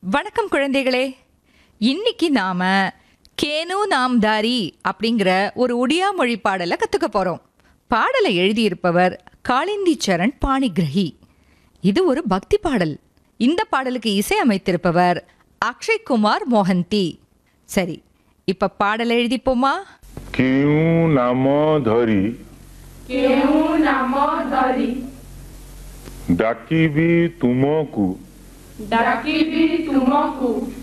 வணக்கம் குழந்தைகளே இன்னைக்கு நாம கேனு நாம் தாரி அப்படிங்கிற ஒரு ஒடியா மொழி பாடலை கத்துக்க போறோம் பாடலை எழுதியிருப்பவர் காளிந்தி சரண் பாணிகிரஹி இது ஒரு பக்தி பாடல் இந்த பாடலுக்கு இசை அமைத்திருப்பவர் அக்ஷய் குமார் மோகந்தி சரி இப்ப பாடலை எழுதிப்போமா କେଉଁ ନାମ ଧରି କେଉଁ ନାମ ଧରି ଡାକିବି ତୁମକୁ ଡାକିବି ତୁମକୁ